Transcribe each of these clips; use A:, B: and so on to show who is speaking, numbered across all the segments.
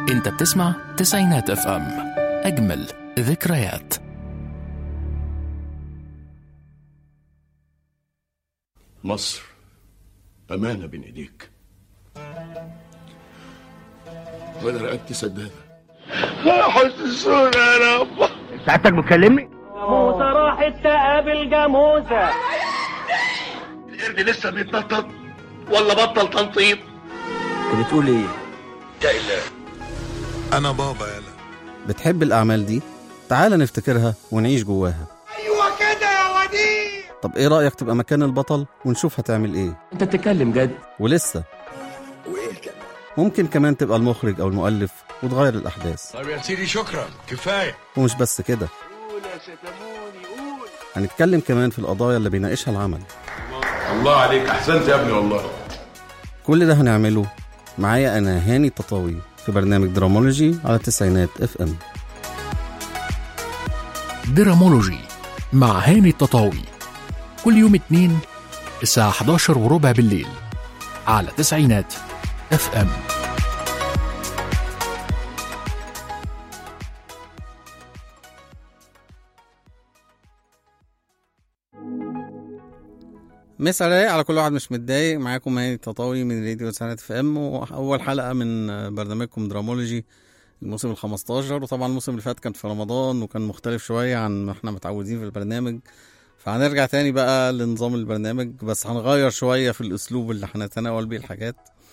A: انت بتسمع تسعينات اف ام اجمل ذكريات
B: مصر أمانة بين إيديك وأنا رقبتي سدادة حسسونا يا رب
C: سعادتك بتكلمني؟
D: موسى راحت تقابل جاموسة
B: القرد لسه بيتنطط ولا بطل تنطيط
C: انت بتقول ايه؟
B: يا إله
E: انا بابا يلا
F: بتحب الأعمال دي؟ تعال نفتكرها ونعيش جواها
E: ايوه كده يا وديع
F: طب إيه رأيك تبقى مكان البطل ونشوف هتعمل إيه؟
A: انت بتتكلم جد
F: ولسه
E: وايه كده
F: ممكن كمان تبقى المخرج أو المؤلف وتغير الأحداث
E: طب يا سيدي شكرا كفايه
F: ومش بس كده هنتكلم كمان في القضايا اللي بيناقشها العمل
B: الله عليك أحسنت يا ابني والله
F: كل ده هنعمله معايا أنا هاني تطاوي في برنامج درامولوجي على التسعينات اف ام
A: درامولوجي مع هاني التطاوي كل يوم اتنين الساعة 11 وربع بالليل على تسعينات اف ام
F: مسا رايق على كل واحد مش متضايق معاكم هاني التطاوي من راديو تسعينات اف ام واول حلقه من برنامجكم درامولوجي الموسم ال 15 وطبعا الموسم اللي فات كان في رمضان وكان مختلف شويه عن ما احنا متعودين في البرنامج فهنرجع تاني بقى لنظام البرنامج بس هنغير شويه في الاسلوب اللي هنتناول بيه الحاجات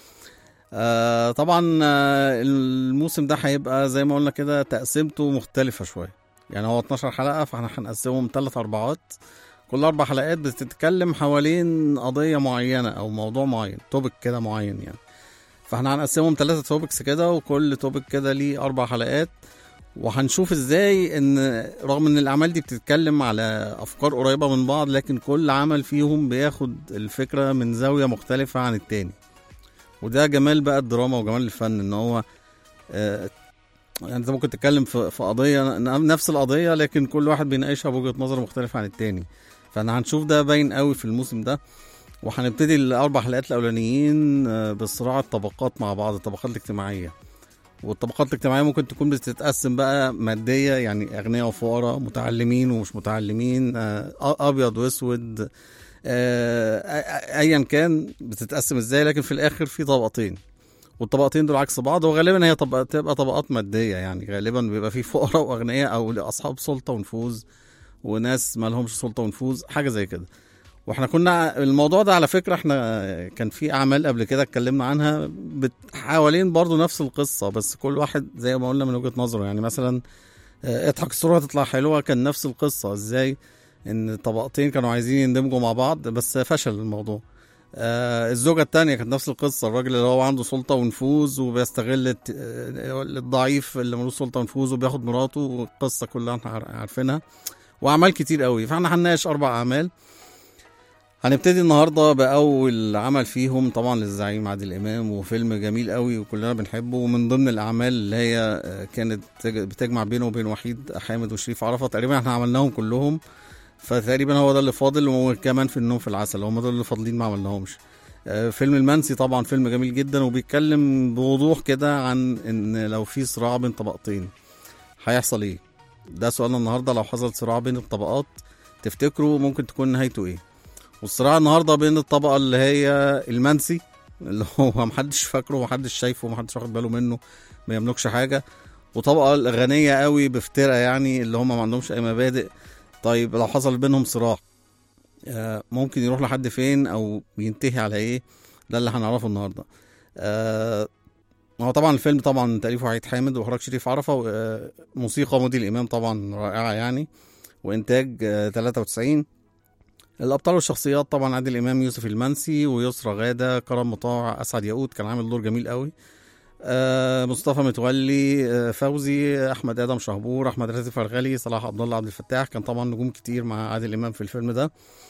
F: آه طبعا آه الموسم ده هيبقى زي ما قلنا كده تقسيمته مختلفه شويه يعني هو 12 حلقه فاحنا هنقسمهم ثلاث اربعات كل اربع حلقات بتتكلم حوالين قضيه معينه او موضوع معين توبك كده معين يعني فاحنا هنقسمهم ثلاثة توبكس كده وكل توبك كده ليه اربع حلقات وهنشوف ازاي ان رغم ان الاعمال دي بتتكلم على افكار قريبه من بعض لكن كل عمل فيهم بياخد الفكره من زاويه مختلفه عن التاني وده جمال بقى الدراما وجمال الفن ان هو آه، يعني انت ممكن تتكلم في في قضيه نفس القضيه لكن كل واحد بيناقشها بوجهه نظر مختلفه عن التاني فانا هنشوف ده باين قوي في الموسم ده وهنبتدي الاربع حلقات الاولانيين آه، بصراع الطبقات مع بعض الطبقات الاجتماعيه والطبقات الاجتماعيه ممكن تكون بتتقسم بقى ماديه يعني اغنياء وفقراء متعلمين ومش متعلمين آه، ابيض واسود آه، ايا كان بتتقسم ازاي لكن في الاخر في طبقتين والطبقتين دول عكس بعض وغالبا هي طبقة تبقى طبقات ماديه يعني غالبا بيبقى في فقراء واغنياء او اصحاب سلطه ونفوذ وناس ما لهمش سلطه ونفوذ حاجه زي كده واحنا كنا الموضوع ده على فكره احنا كان في اعمال قبل كده اتكلمنا عنها بت- حوالين برضو نفس القصه بس كل واحد زي ما قلنا من وجهه نظره يعني مثلا آه، اضحك الصوره تطلع حلوه كان نفس القصه ازاي ان طبقتين كانوا عايزين يندمجوا مع بعض بس فشل الموضوع آه الزوجة التانية كانت نفس القصة الراجل اللي هو عنده سلطة ونفوذ وبيستغل الت- آه، الضعيف اللي ملوش سلطة ونفوذ وبياخد مراته والقصة كلها احنا عار- عارفينها واعمال كتير قوي فاحنا هنناقش اربع اعمال هنبتدي النهارده باول عمل فيهم طبعا للزعيم عادل امام وفيلم جميل قوي وكلنا بنحبه ومن ضمن الاعمال اللي هي آه، كانت تج- بتجمع بينه وبين وحيد حامد وشريف عرفة تقريبا احنا عملناهم كلهم فتقريبا هو ده اللي فاضل وكمان في النوم في العسل هم دول اللي فاضلين ما عملناهمش آه، فيلم المنسي طبعا فيلم جميل جدا وبيتكلم بوضوح كده عن ان لو في صراع بين طبقتين هيحصل ايه ده سؤالنا النهارده لو حصل صراع بين الطبقات تفتكروا ممكن تكون نهايته ايه والصراع النهارده بين الطبقه اللي هي المنسي اللي هو محدش فاكره ومحدش شايفه ومحدش واخد باله منه ما يملكش حاجه وطبقه الغنيه قوي بفترة يعني اللي هم ما عندهمش اي مبادئ طيب لو حصل بينهم صراع آه، ممكن يروح لحد فين او ينتهي على ايه ده اللي هنعرفه النهارده آه، هو طبعا الفيلم طبعا تأليف وحيد حامد واخراج شريف عرفة وموسيقى مودي الامام طبعا رائعه يعني وانتاج آه، 93 الابطال والشخصيات طبعا عادل امام يوسف المنسي ويسرى غاده كرم مطاع اسعد ياقوت كان عامل دور جميل قوي آه، مصطفى متولي آه، فوزي احمد ادم شهبور احمد راتب فرغلي صلاح عبد الله عبد الفتاح كان طبعا نجوم كتير مع عادل امام في الفيلم ده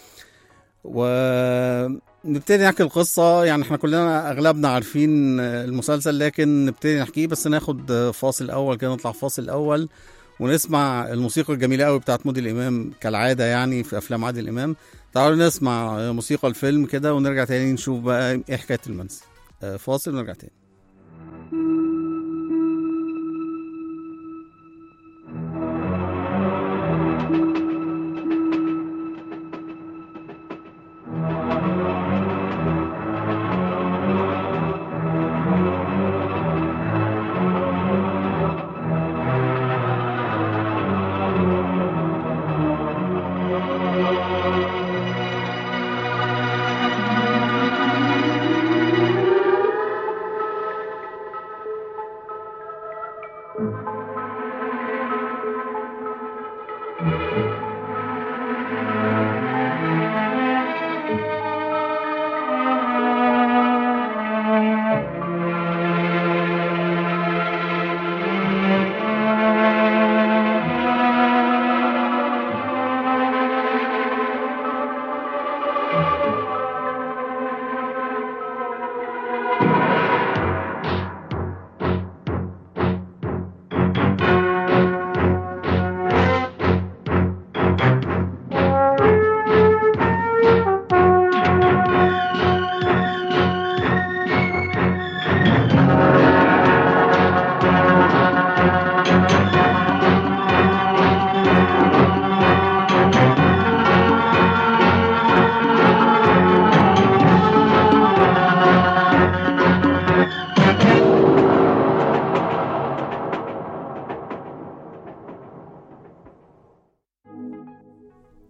F: ونبتدي نحكي القصة يعني احنا كلنا اغلبنا عارفين المسلسل لكن نبتدي نحكيه بس ناخد فاصل اول كده نطلع فاصل اول ونسمع الموسيقى الجميلة قوي بتاعت مودي الامام كالعادة يعني في افلام عادل امام تعالوا نسمع موسيقى الفيلم كده ونرجع تاني نشوف بقى ايه حكاية المنسي آه، فاصل ونرجع تاني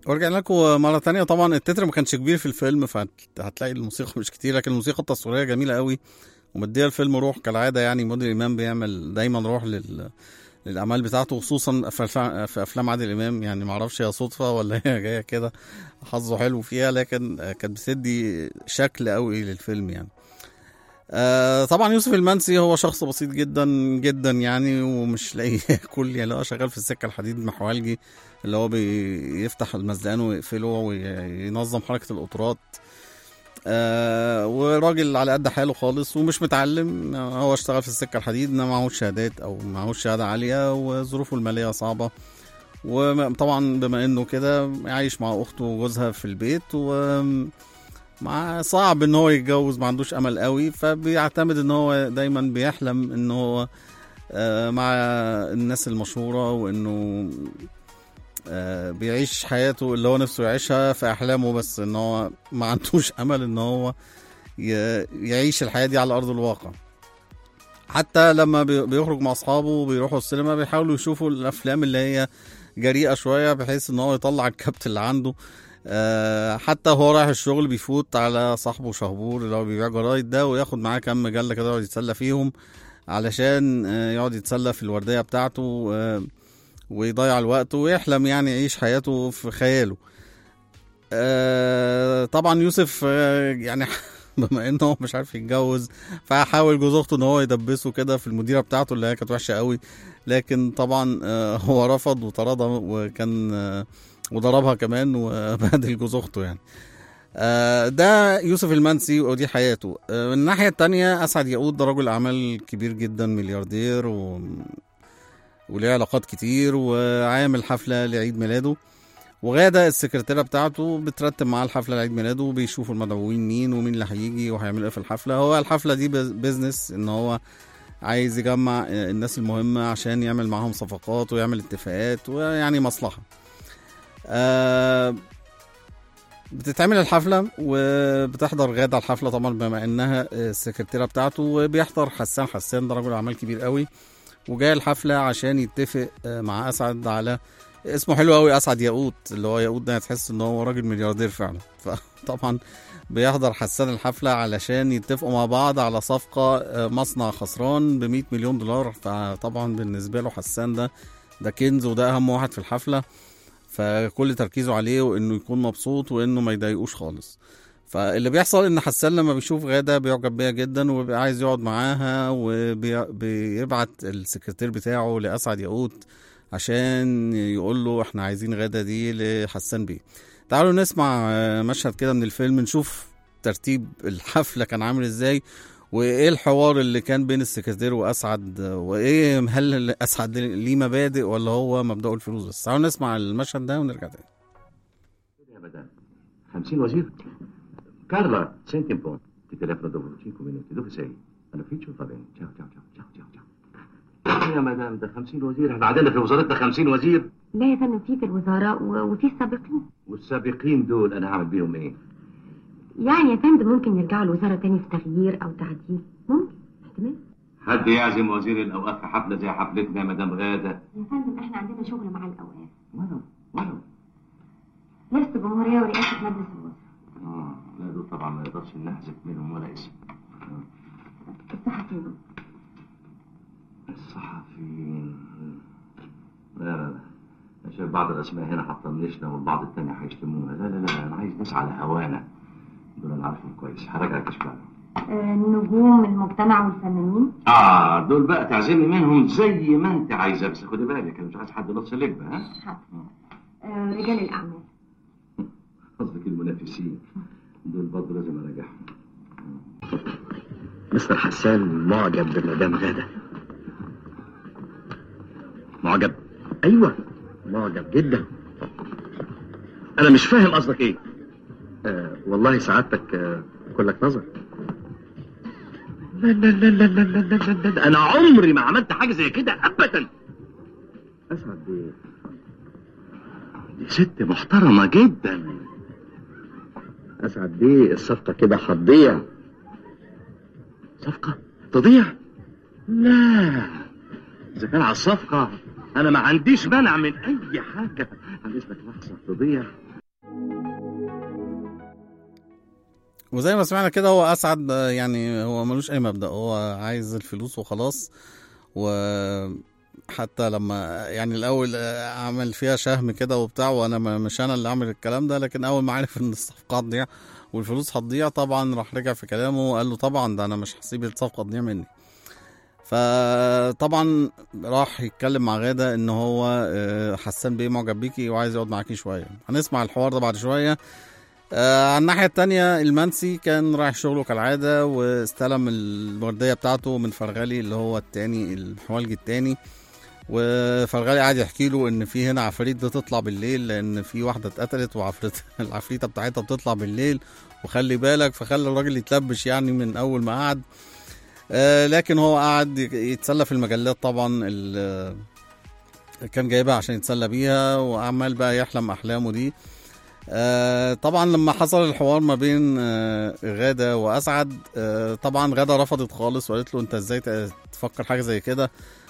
F: ورجعنا لكم مرة تانية طبعا التتر ما كانش كبير في الفيلم فهتلاقي الموسيقى مش كتير لكن الموسيقى التصويرية جميلة قوي ومدية الفيلم روح كالعادة يعني موديل إمام بيعمل دايما روح لل للأعمال بتاعته خصوصا في أفلام- في أفلام عادل إمام يعني معرفش هي صدفة ولا هي جاية كده حظه حلو فيها لكن آه، كانت بتدي شكل قوي للفيلم يعني آه طبعا يوسف المنسي هو شخص بسيط جدا جدا يعني ومش لاقي ياكل يعني هو شغال في السكه الحديد محوالجي اللي هو بيفتح المزلقان ويقفله وينظم حركه القطارات آه وراجل على قد حاله خالص ومش متعلم آه، هو اشتغل في السكه الحديد انما معهوش شهادات او معهوش شهاده عاليه وظروفه الماليه صعبه وطبعا بما انه كده عايش مع اخته وجوزها في البيت و مع صعب ان هو يتجوز ما عندوش امل قوي فبيعتمد ان هو دايما بيحلم ان هو آه، مع الناس المشهوره وانه آه، بيعيش حياته اللي هو نفسه يعيشها في احلامه بس ان هو ما عندوش امل ان هو ي- يعيش الحياه دي على ارض الواقع حتى لما بي- بيخرج مع اصحابه وبيروحوا السينما بيحاولوا يشوفوا الافلام اللي هي جريئه شويه بحيث ان هو يطلع الكبت اللي عنده آه، حتى هو رايح الشغل بيفوت على صاحبه شهبور اللي هو بيبيع جرايد ده وياخد معاه كام مجله كده يقعد يتسلى فيهم علشان آه، يقعد يتسلى في الورديه بتاعته آه، ويضيع الوقت ويحلم يعني يعيش حياته في خياله آه، طبعا يوسف آه، يعني بما انه هو مش عارف يتجوز فحاول جوز اخته ان هو يدبسه كده في المديره بتاعته اللي هي كانت وحشه قوي لكن طبعا آه، هو رفض وطردها وكان آه، وضربها كمان وبهدل جوز اخته يعني آه، ده يوسف المنسي ودي حياته آه، من الناحيه التانية اسعد ياقوت ده رجل اعمال كبير جدا ملياردير و... وليه علاقات كتير وعامل حفله لعيد ميلاده وغاده السكرتيره بتاعته بترتب معاه الحفله لعيد ميلاده وبيشوفوا المدعوين مين ومين اللي هيجي وهيعمل ايه في الحفله هو الحفله دي بز- بيزنس ان هو عايز يجمع آه، الناس المهمه عشان يعمل معاهم صفقات ويعمل اتفاقات ويعني مصلحه آه بتتعمل الحفلة وبتحضر غادة الحفلة طبعا بما انها السكرتيرة بتاعته وبيحضر حسان حسان ده رجل اعمال كبير قوي وجاي الحفلة عشان يتفق آه، مع اسعد على اسمه حلو قوي اسعد ياقوت اللي هو ياقوت ده تحس ان هو راجل ملياردير فعلا فطبعا بيحضر حسان الحفلة علشان يتفقوا مع بعض على صفقة آه، مصنع خسران ب 100 مليون دولار فطبعا بالنسبة له حسان ده ده كنز وده اهم واحد في الحفلة فكل تركيزه عليه وانه يكون مبسوط وانه ما يضايقوش خالص فاللي بيحصل ان حسان لما بيشوف غاده بيعجب بيها جدا وبيبقى عايز يقعد معاها وبيبعت السكرتير بتاعه لاسعد ياقوت عشان يقول له احنا عايزين غاده دي لحسان بيه تعالوا نسمع آه، مشهد كده من الفيلم نشوف ترتيب الحفله كان عامل ازاي وايه الحوار اللي كان بين السكرتير واسعد وايه هل اسعد ليه مبادئ ولا هو مبدأه الفلوس بس تعالوا نسمع المشهد ده ونرجع تاني
G: يا مدام 50 وزير Carla, senti un po'. Ti telefono dopo 5 minuti. Dove sei? All'ufficio? Va bene. Ciao, ciao, ciao, ciao, ciao, ciao. يا مدام ده 50 وزير احنا عندنا في وزارتنا 50 وزير
H: لا يا فندم في في الوزراء و- وفي السابقين
G: والسابقين دول انا هعمل بيهم ايه؟
H: يعني يا فندم ممكن يرجعوا الوزارة تاني في تغيير أو تعديل ممكن احتمال
G: حد يعزم وزير الاوقاف في حفله زي حفلتنا يا مدام غاده
H: يا فندم احنا عندنا شغل مع الأوقاف
G: ولو ولو
H: رئاسة الجمهورية ورئاسة مجلس الوزراء
G: اه لا دول طبعا ما نقدرش نحذف منهم ولا اسم
H: الصحفيين
G: الصحفيين لا لا لا أنا شايف بعض الاسماء هنا هتطنشنا والبعض التاني هيشتمونا لا لا لا انا عايز ناس على هوانا دول انا عارفهم كويس هراجع كشف عنهم
H: آه، نجوم المجتمع والفنانين
G: اه دول بقى تعزمي منهم زي ما انت عايزه بس خدي بالك انا مش عايز حد نص لجبه ها
H: حاضر. آه، رجال الأعمال
G: قصدك المنافسين دول برضه لازم اراجعهم مستر حسان معجب بمدام غادة معجب ايوه معجب جدا انا مش فاهم قصدك ايه آه والله سعادتك آه كلك نظر لا لا لا لا لا لا لا لا لا انا عمري ما عملت حاجه زي كده ابدا اسعد دي دي ست محترمه جدا اسعد بيه الصفقه كده هتضيع صفقه تضيع لا اذا كان على الصفقه انا ما عنديش مانع من اي حاجه عن اذنك لحظه تضيع
F: وزي ما سمعنا كده هو اسعد آه، يعني هو ملوش اي مبدأ هو عايز الفلوس وخلاص وحتى لما يعني الاول آه، عمل فيها شهم كده وبتاع وانا ما- مش انا اللي اعمل الكلام ده لكن اول ما عرف ان الصفقه هتضيع والفلوس هتضيع طبعا راح رجع في كلامه وقال له طبعا ده انا مش هسيب الصفقه تضيع مني فطبعا راح يتكلم مع غادة ان هو آه، حسان بيه معجب بيكي وعايز يقعد معاكي شويه هنسمع الحوار ده بعد شويه آه على الناحية التانية المنسي كان رايح شغله كالعادة واستلم الوردية بتاعته من فرغلي اللي هو التاني المحولجي التاني وفرغلي قاعد يحكي له ان في هنا عفاريت بتطلع بالليل لان في واحدة اتقتلت وعفريت العفريتة بتاعتها بتطلع بالليل وخلي بالك فخلى الراجل يتلبش يعني من اول ما قعد آه لكن هو قعد يتسلى في المجلات طبعا ال- كان جايبها عشان يتسلى بيها وعمال بقى يحلم احلامه دي آه طبعا لما حصل الحوار ما بين آه غادة وأسعد آه طبعا غادة رفضت خالص وقالت له أنت إزاي ت- تفكر حاجة زي كده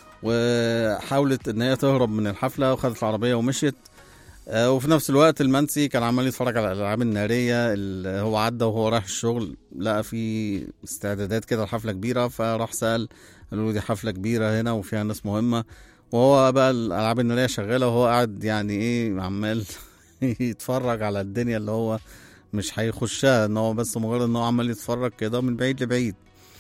F: وحاولت إن هي تهرب من الحفلة وخدت العربية ومشيت آه وفي نفس الوقت المنسي كان عمال يتفرج على الألعاب النارية اللي هو عدى وهو رايح الشغل لقى في استعدادات كده لحفلة كبيرة فراح سأل قالوا له دي حفلة كبيرة هنا وفيها ناس مهمة وهو بقى الألعاب النارية شغالة وهو قاعد يعني إيه عمال يتفرج على الدنيا اللي هو مش هيخشها ان هو بس مجرد ان هو عمال يتفرج كده من بعيد لبعيد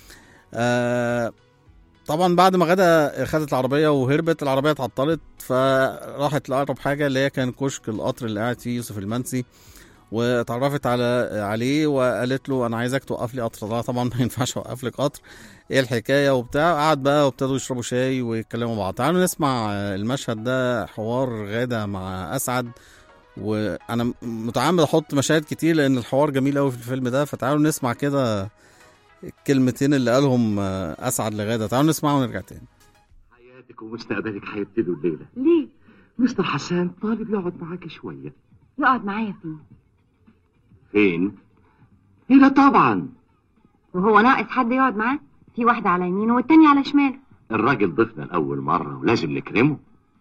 F: آه طبعا بعد ما غدا خدت العربيه وهربت العربيه اتعطلت فراحت لاقرب حاجه اللي هي كان كشك القطر اللي قاعد فيه يوسف المنسي واتعرفت على عليه وقالت له انا عايزك توقف لي قطر لا طبعا ما ينفعش اوقف لك قطر ايه الحكايه وبتاع قعد بقى وابتدوا يشربوا شاي ويتكلموا مع بعض تعالوا نسمع المشهد ده حوار غاده مع اسعد وانا متعمد احط مشاهد كتير لان الحوار جميل قوي في الفيلم ده فتعالوا نسمع كده الكلمتين اللي قالهم آه، اسعد لغاده تعالوا نسمعهم ونرجع تاني
G: حياتك ومستقبلك هيبتدوا الليله
H: ليه؟
G: مستر حسان طالب يقعد معاك شويه
H: يقعد معايا فين؟
G: فين هنا طبعا
H: وهو ناقص حد يقعد معاه؟ في واحدة على يمينه والتانية على شماله
G: الراجل ضيفنا لاول مره ولازم نكرمه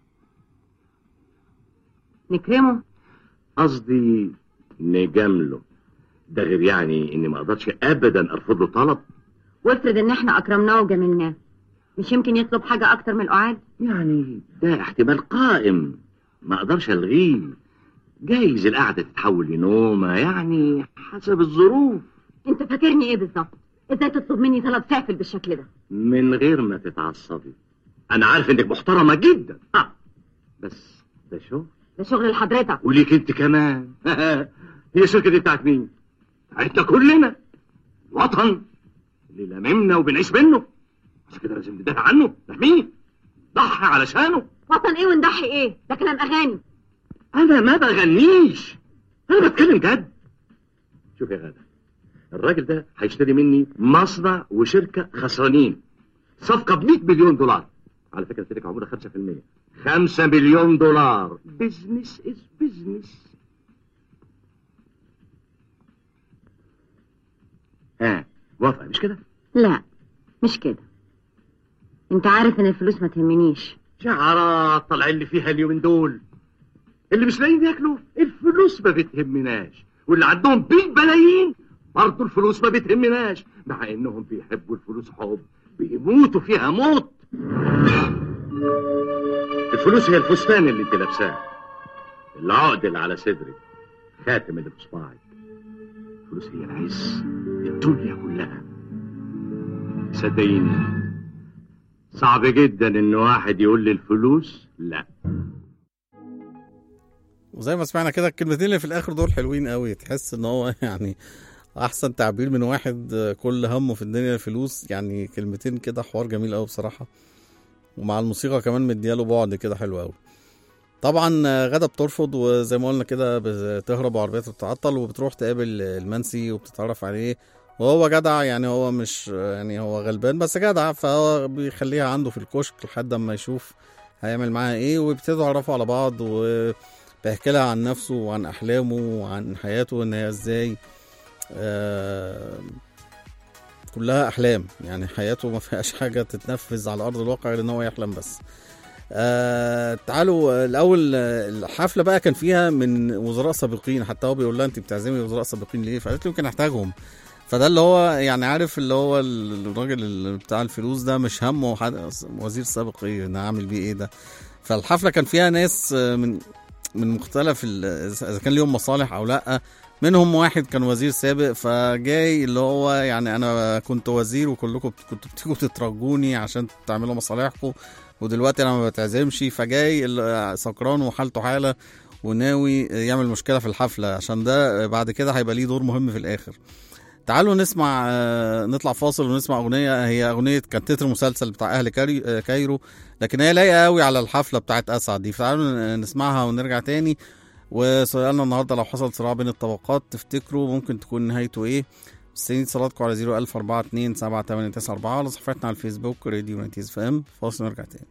H: نكرمه
G: قصدي نجامله ده غير يعني اني ما اقدرش ابدا ارفض له طلب
H: وافرض ان احنا اكرمناه وجملناه مش يمكن يطلب حاجة اكتر من القعاد؟
G: يعني ده احتمال قائم ما اقدرش الغيه جايز القعده تتحول لنومه يعني حسب الظروف
H: انت فاكرني ايه بالظبط؟ ازاي تطلب مني طلب سافل بالشكل ده؟
G: من غير ما تتعصبي انا عارف انك محترمه جدا ها بس ده شغل
H: ده شغل لحضرتك
G: وليك انت كمان هي الشركه دي بتاعت مين بتاعتنا كلنا وطن اللي لاممنا وبنعيش منه عشان كده لازم ندافع عنه نحميه ضحي علشانه
H: وطن ايه ونضحي ايه؟ ده كلام اغاني
G: انا ما بغنيش انا بتكلم جد شوف يا غاده الراجل ده هيشتري مني مصنع وشركه خسرانين صفقه ب 100 مليون دولار على فكره الشركه عمولة 5% 5 مليون دولار بزنس از بزنس ها موافقه مش كده
H: لا مش كده انت عارف ان الفلوس ما تهمنيش
G: شعارات طالعين لي فيها اليومين دول اللي مش لاقيين ياكلوا الفلوس ما بتهمناش واللي عندهم بالبلايين برضه الفلوس ما بتهمناش مع انهم بيحبوا الفلوس حب بيموتوا فيها موت الفلوس هي الفستان اللي انت لابساه العقد اللي على صدرك خاتم اللي في صباعك الفلوس هي العز الدنيا كلها صدقيني صعب جدا ان واحد يقول لي الفلوس لا
F: وزي ما سمعنا كده الكلمتين اللي في الاخر دول حلوين قوي تحس ان هو يعني احسن تعبير من واحد آه، كل همه في الدنيا الفلوس يعني كلمتين كده حوار جميل قوي بصراحه ومع الموسيقى كمان مدياله بعد كده حلو قوي طبعا آه، غدا بترفض وزي ما قلنا كده بتهرب وعربيتها بتتعطل وبتروح تقابل المنسي وبتتعرف عليه وهو جدع يعني هو مش يعني هو غلبان بس جدع فهو بيخليها عنده في الكشك لحد اما يشوف هيعمل معاها ايه ويبتدوا يعرفوا على بعض وبيحكي لها عن نفسه وعن احلامه وعن حياته ان هي ازاي آه كلها احلام يعني حياته ما فيهاش حاجه تتنفذ على ارض الواقع غير ان هو يحلم بس آه تعالوا آه، الاول آه، الحفله بقى كان فيها من وزراء سابقين حتى هو بيقول لها انت بتعزمي وزراء سابقين ليه فقالت له يمكن احتاجهم فده اللي هو يعني عارف اللي هو ال- الراجل اللي بتاع الفلوس ده مش همه حد وزير سابق ايه انا هعمل بيه ايه ده فالحفله كان فيها ناس آه، من من مختلف ال- اذا كان ليهم مصالح او لا منهم واحد كان وزير سابق فجاي اللي هو يعني انا كنت وزير وكلكم بت- كنتوا بتيجوا تترجوني عشان تعملوا مصالحكم ودلوقتي انا ما بتعزمش فجاي ال- سكران وحالته حاله وناوي يعمل مشكله في الحفله عشان ده بعد كده هيبقى ليه دور مهم في الاخر تعالوا نسمع آه، نطلع فاصل ونسمع اغنيه هي اغنيه كانت تتر مسلسل بتاع اهل كاري- آه، كايرو لكن هي لايقه قوي على الحفله بتاعت اسعد دي فتعالوا نسمعها ونرجع تاني وسؤالنا النهارده لو حصل صراع بين الطبقات تفتكروا ممكن تكون نهايته ايه مستنيين اتصالاتكم على 01042 7894 على صفحتنا على الفيسبوك راديو نايتيز فام فاصل نرجع تاني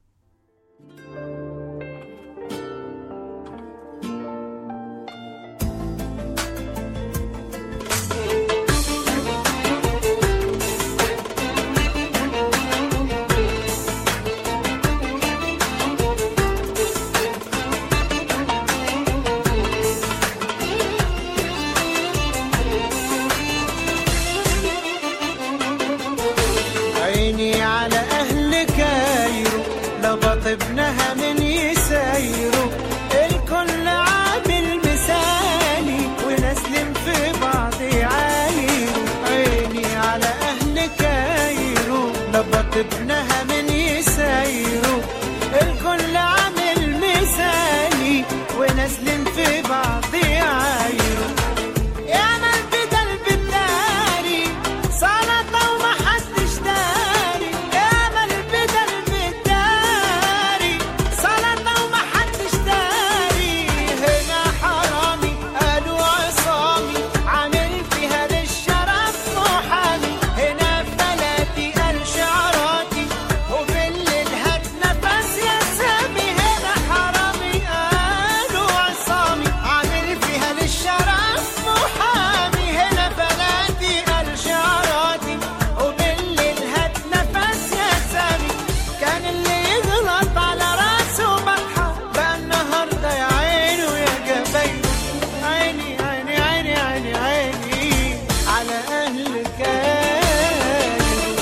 I: عيني على أهل كايرو لبط ابنها من يسايرو الكل عامل مثالي ونسلم في بعض يعايرو عيني على أهل كايرو لبط ابنها من يسايرو الكل عامل مثالي ونسلم في بعض يعايرو يا من بدل بالداري سلطة وما حدش داري يا من بدل بالداري سلطة وما حدش داري هنا حرامي قالوا عصامي عامل فيها للشرف محامي هنا فلاتي قال شعراتي وبالليل هات نفس يا سامي هنا حرامي قالوا عصامي عامل فيها للشرف محامي هنا بلادي قال شعراتي وبالليل هات نفس يا سامي كان اللي يغلط على راسه بطحة بقى النهارده يا عينه يا جبينه عيني عيني عيني عيني عيني على أهل كايرو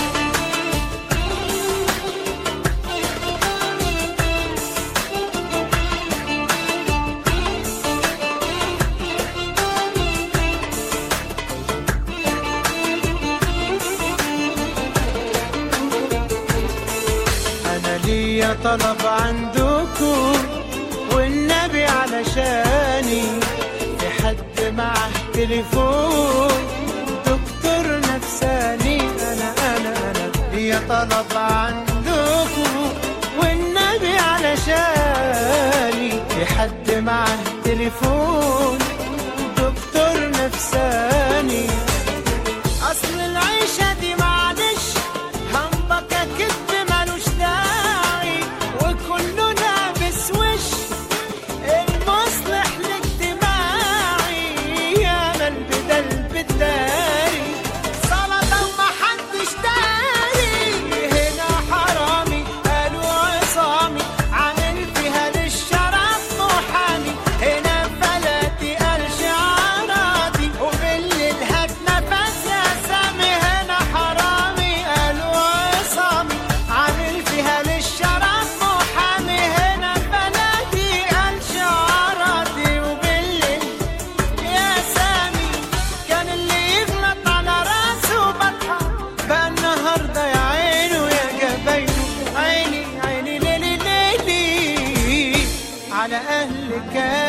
I: أنا ليا طلب عندكم والنبي علشاني في حد معه تليفون دكتور نفساني أنا أنا أنا ليا طلب عندكم والنبي علشاني في حد معه تليفون دكتور نفساني اصل العيشة دي معلش همبكة كدب ملوش داعي وكله لابس وش المصلح الاجتماعي يا من بدل بالداري سلطة وما حدش داري هنا حرامي قالوا عصامي عامل فيها للشرف محامي هنا فلاتي قال شعراتي وبالليل هات نفس يا سامي هنا حرامي قالوا عصامي عامل فيها للشرف محامي هنا فلاتي قال شعراتي وبالليل يا سامي كان اللي يغلط على راسه بطحة بقى النهاردة يا عينه يا جبينه عيني عيني ليلي ليلي على أهل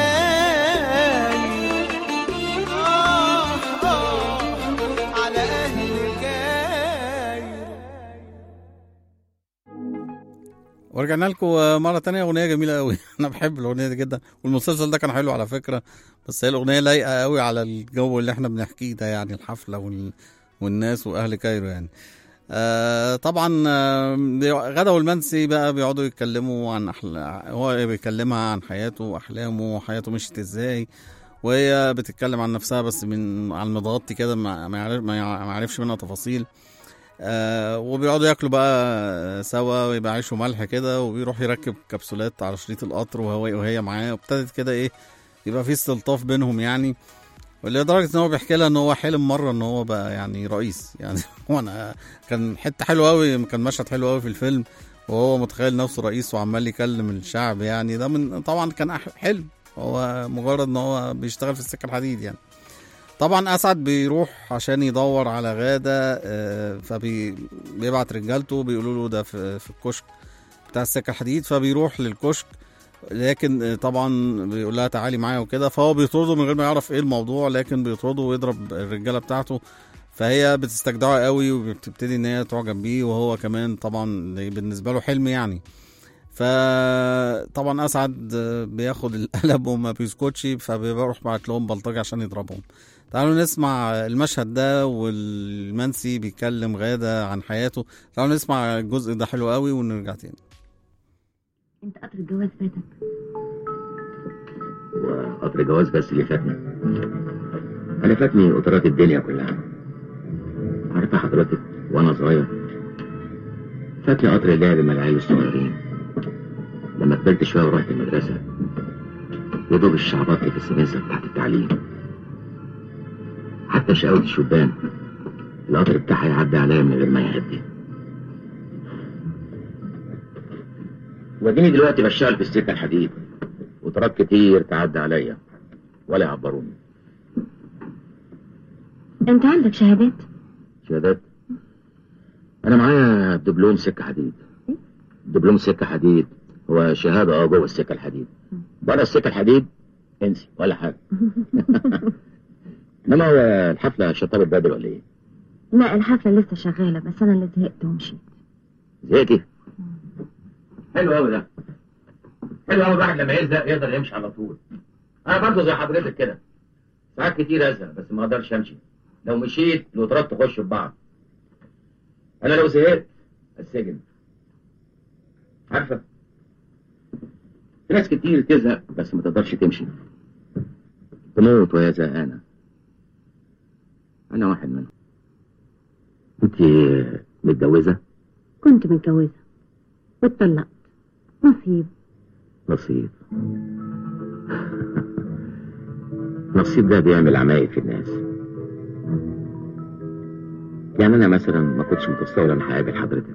I: كايرو آه آه على أهل كايرو
F: ورجعنا لكم مرة تانية أغنية جميلة قوي أنا بحب الأغنية دي جدا والمسلسل ده كان حلو على فكرة بس هي الأغنية لايقة قوي على الجو اللي احنا بنحكيه ده يعني الحفلة وال... والناس وأهل كايرو يعني آه طبعا آه بي- غدا والمنسي بقى بيقعدوا يتكلموا عن أحل... هو بيكلمها عن حياته وأحلامه وحياته مشيت ازاي وهي بتتكلم عن نفسها بس من على المتغطي كده ما ما يعرف- ما يع- ما يعرفش منها تفاصيل آه وبيقعدوا ياكلوا بقى سوا ويبقى عيش وملح كده وبيروح يركب كبسولات على شريط القطر وهو وهي معاه وابتدت كده ايه يبقى في استلطاف بينهم يعني ولدرجه ان هو بيحكي لها ان هو حلم مره ان هو بقى يعني رئيس يعني وانا كان حته حلوه قوي كان مشهد حلو قوي في الفيلم وهو متخيل نفسه رئيس وعمال يكلم الشعب يعني ده من طبعا كان أح- حلم هو مجرد ان هو بيشتغل في السكه الحديد يعني طبعا اسعد بيروح عشان يدور على غاده آه، فبيبعت رجالته بيقولوا له ده في في الكشك بتاع السكه الحديد فبيروح للكشك لكن آه، طبعا بيقول لها تعالي معايا وكده فهو بيطرده من غير ما يعرف ايه الموضوع لكن بيطرده ويضرب الرجاله بتاعته فهي بتستجدعه قوي وبتبتدي ان هي تعجب بيه وهو كمان طبعا بالنسبه له حلم يعني فطبعا اسعد آه، بياخد القلم وما بيسكتش فبيروح بعت لهم بلطجي عشان يضربهم تعالوا نسمع المشهد ده والمنسي بيكلم غادة عن حياته تعالوا نسمع الجزء ده حلو قوي ونرجع تاني
H: انت قطر الجواز فاتك
G: وقطر الجواز بس اللي فاتني انا فاتني قطارات الدنيا كلها عارفه حضرتك وانا صغير فاتني قطر اللعب مع العيال الصغيرين لما كبرت شويه ورحت المدرسه يا دوب الشعبطت في السمسه بتاعت التعليم حتى شقاوة الشبان القطر بتاعها يعدي عليا من غير ما يهدي وديني دلوقتي بشتغل في السكه الحديد وترات كتير تعدي عليا ولا يعبروني
H: انت عندك شهادات
G: شهادات انا معايا دبلوم سكه حديد دبلوم سكه حديد هو شهاده اه جوه السكه الحديد بره السكه الحديد انسي ولا حاجه انما هو الحفله شطبت بدري ولا ايه؟
H: لا الحفله لسه شغاله بس انا اللي زهقت ومشيت
G: زهقتي؟ حلو قوي ده حلو قوي الواحد لما يزهق يقدر يمشي على طول انا برضه زي حضرتك كده ساعات كتير ازهق بس ما اقدرش امشي لو مشيت الوترات تخش في بعض انا لو زهقت السجن عارفه في ناس كتير تزهق بس ما تقدرش تمشي تموت وهي زهقانه انا واحد منهم انت متجوزه
H: كنت متجوزه واتطلقت نصيب
G: نصيب نصيب ده بيعمل عمايل في الناس يعني انا مثلا ما كنتش متصور ان هقابل حضرتك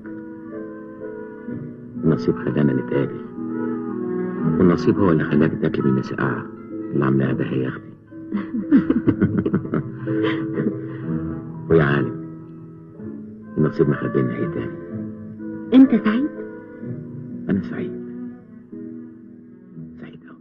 G: النصيب خلانا نتقابل والنصيب هو اللي خلاك تاكلي مني سقعه اللي عاملاها ده هي اختي ويا عالم النصيب مخبينا ايه تاني
H: انت سعيد
G: انا سعيد سعيد أوي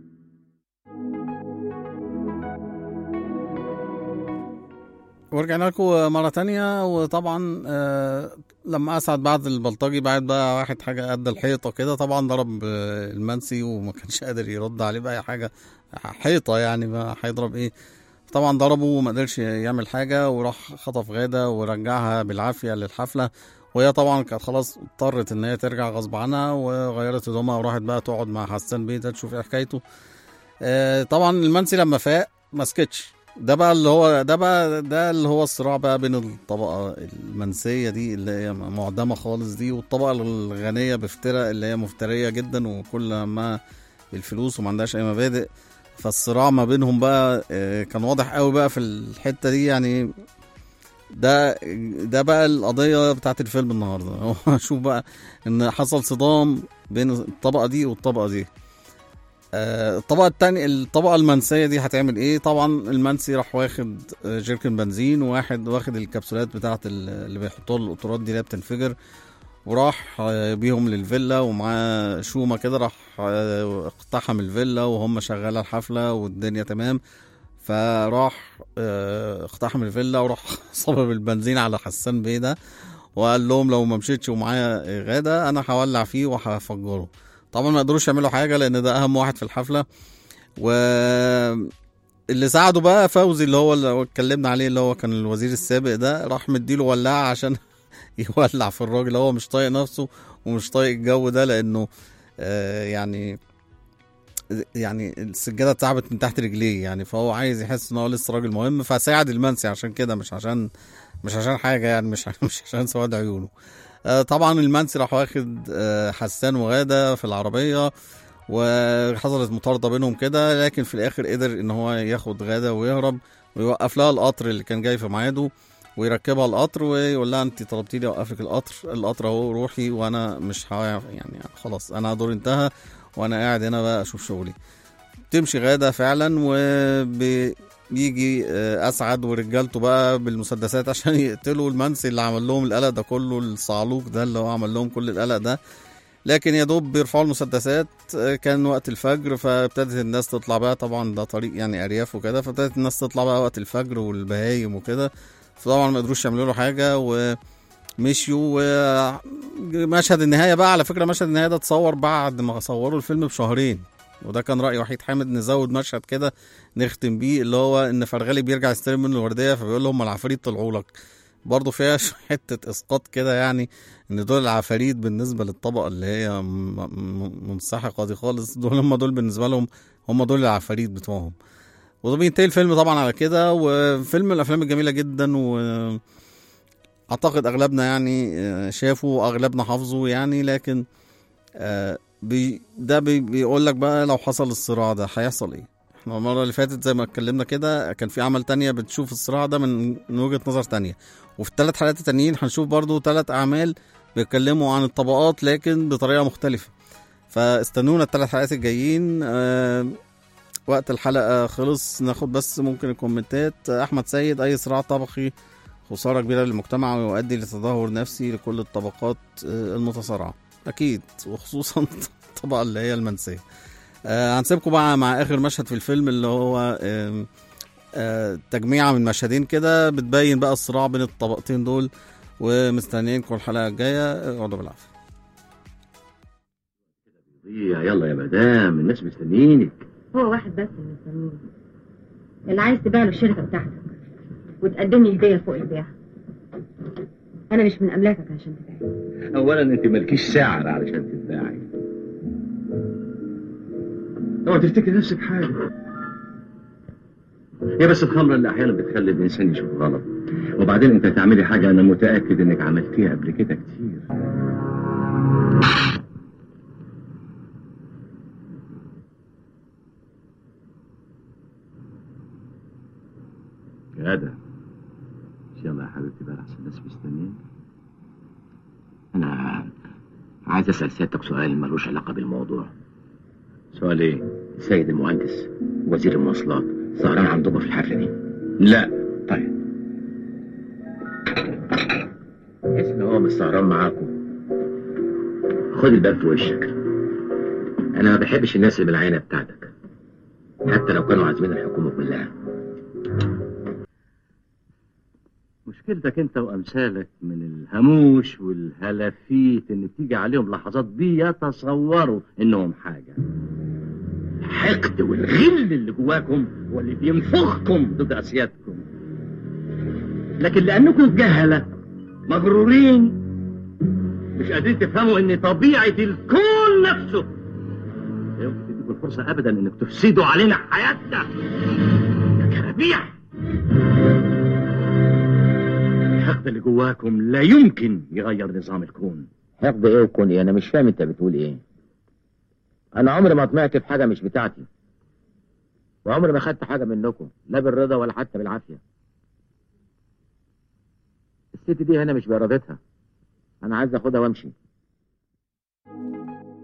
F: ورجعنا لكم مرة تانية وطبعا آه لما أسعد بعد البلطجي بعد بقى واحد حاجة قد الحيطة كده طبعا ضرب آه المنسي وما كانش قادر يرد عليه بأي حاجة حيطة يعني ما هيضرب إيه طبعا ضربه وما قدرش يعمل حاجة وراح خطف غادة ورجعها بالعافية للحفلة وهي طبعا كانت خلاص اضطرت ان هي ترجع غصب عنها وغيرت هدومها وراحت بقى تقعد مع حسان بيه ده تشوف ايه حكايته آه طبعا المنسي لما فاق ما سكتش ده بقى اللي هو ده بقى ده اللي هو الصراع بقى بين الطبقه المنسيه دي اللي هي معدمه خالص دي والطبقه الغنيه بفترة اللي هي مفتريه جدا وكل ما الفلوس وما عندهاش اي مبادئ فالصراع ما بينهم بقى آه، كان واضح قوي بقى في الحته دي يعني ده ده بقى القضيه بتاعت الفيلم النهارده هو شوف بقى ان حصل صدام بين الطبقه دي والطبقه دي آه، الطبقه التانية الطبقه المنسيه دي هتعمل ايه طبعا المنسي راح واخد آه، جيركن بنزين وواحد واخد الكبسولات بتاعت ال- اللي بيحطوها القطارات دي اللي هي بتنفجر وراح آه، بيهم للفيلا ومعاه شومة كده راح آه، اقتحم الفيلا وهم شغالة الحفلة والدنيا تمام فراح آه، اقتحم الفيلا وراح صبب البنزين على حسان بيه ده وقال لهم لو ما مشيتش ومعايا غاده انا هولع فيه وهفجره طبعا ما قدروش يعملوا حاجه لان ده اهم واحد في الحفله و اللي ساعده بقى فوزي اللي هو اللي اتكلمنا عليه اللي هو كان الوزير السابق ده راح مديله ولاعه عشان يولع في الراجل هو مش طايق نفسه ومش طايق الجو ده لانه آه يعني يعني السجاده اتعبت من تحت رجليه يعني فهو عايز يحس ان هو لسه راجل مهم فساعد المنسي عشان كده مش عشان مش عشان حاجه يعني مش مش عشان سواد عيونه آه، طبعا المنسي راح واخد آه، حسان وغاده في العربيه وحصلت مطارده بينهم كده لكن في الاخر قدر ان هو ياخد غاده ويهرب ويوقف لها القطر اللي كان جاي في ميعاده ويركبها القطر ويقول لها انت طلبتي لي اوقف لك القطر القطر اهو روحي وانا مش ها يعني خلاص انا دور انتهى وانا قاعد هنا بقى اشوف شغلي تمشي غاده فعلا وبيجي اسعد ورجالته بقى بالمسدسات عشان يقتلوا المنسي اللي عمل لهم القلق ده كله الصعلوك ده اللي هو عمل لهم كل القلق ده لكن يا دوب بيرفعوا المسدسات آه، كان وقت الفجر فابتدت الناس تطلع بقى طبعا ده طريق يعني ارياف وكده فابتدت الناس تطلع بقى وقت الفجر والبهايم وكده فطبعا ما قدروش يعملوا له حاجه ومشيوا ومشهد النهايه بقى على فكره مشهد النهايه ده اتصور بعد ما صوروا الفيلم بشهرين وده كان راي وحيد حامد نزود مشهد كده نختم بيه اللي هو ان فرغلي بيرجع يستلم منه الورديه فبيقول لهم العفاريت طلعوا لك برضه فيها حته اسقاط كده يعني ان دول العفاريت بالنسبه للطبقه اللي هي م- م- منسحقه دي خالص دول هم دول بالنسبه لهم هم دول العفاريت بتوعهم وده بينتهي الفيلم طبعا على كده وفيلم من الافلام الجميله جدا و اعتقد اغلبنا يعني آه، شافه واغلبنا حافظه يعني لكن آه، بي ده بي بيقول لك بقى لو حصل الصراع ده هيحصل ايه احنا المره اللي فاتت زي ما اتكلمنا كده كان في عمل تانية بتشوف الصراع ده من من وجهه نظر تانية وفي الثلاث حلقات التانيين هنشوف برضو ثلاث اعمال بيتكلموا عن الطبقات لكن بطريقه مختلفه فاستنونا الثلاث حلقات الجايين آه وقت الحلقه خلص ناخد بس ممكن الكومنتات احمد سيد اي صراع طبقي خساره كبيره للمجتمع ويؤدي لتدهور نفسي لكل الطبقات آه، المتصارعه اكيد وخصوصا الطبقه اللي هي المنسيه آه هنسيبكم بقى مع اخر مشهد في الفيلم اللي هو آم، آه تجميعه من مشهدين كده بتبين بقى الصراع بين الطبقتين دول ومستنيينكم الحلقه الجايه اقعدوا بالعافيه
G: يلا يا مدام الناس مستنيينك
H: هو واحد بس اللي مستنيني اللي عايز تبيع له الشركه بتاعتك وتقدم لي هديه فوق البيع انا مش من املاكك عشان تبيع
G: اولا انت مالكيش سعر علشان تتباعي اوعى تفتكر نفسك حاجه هي بس الخمره اللي احيانا بتخلي الانسان يشوف غلط وبعدين انت تعملي حاجه انا متاكد انك عملتيها قبل كده كتير غادة يلا يا حبيبتي بقى احسن الناس مستنيين
J: أنا عايز أسأل سيادتك سؤال ملوش علاقة بالموضوع
G: سؤال ايه؟
J: السيد المهندس وزير المواصلات سهران عندكم في الحفلة دي
G: لا طيب
J: اسم هو مش سهران معاكم خد الباب في وشك أنا ما بحبش الناس اللي بالعينة بتاعتك حتى لو كانوا عازمين الحكومة كلها
G: مشكلتك انت وامثالك من الهموش والهلافيت ان بتيجي عليهم لحظات بيتصوروا انهم حاجه الحقد والغل اللي جواكم هو اللي بينفخكم ضد اسيادكم لكن لانكم جهله مغرورين مش قادرين تفهموا ان طبيعه الكون نفسه لا يمكن تديكم الفرصه ابدا انك تفسدوا علينا حياتنا يا كرابيع الحقد اللي جواكم لا يمكن يغير نظام الكون
J: حقد إيه وكون إيه أنا مش فاهم أنت بتقول إيه أنا عمري ما طمعت في حاجة مش بتاعتي وعمري ما خدت حاجة منكم لا بالرضا ولا حتى بالعافية الست دي هنا مش بإرادتها أنا عايز أخدها وأمشي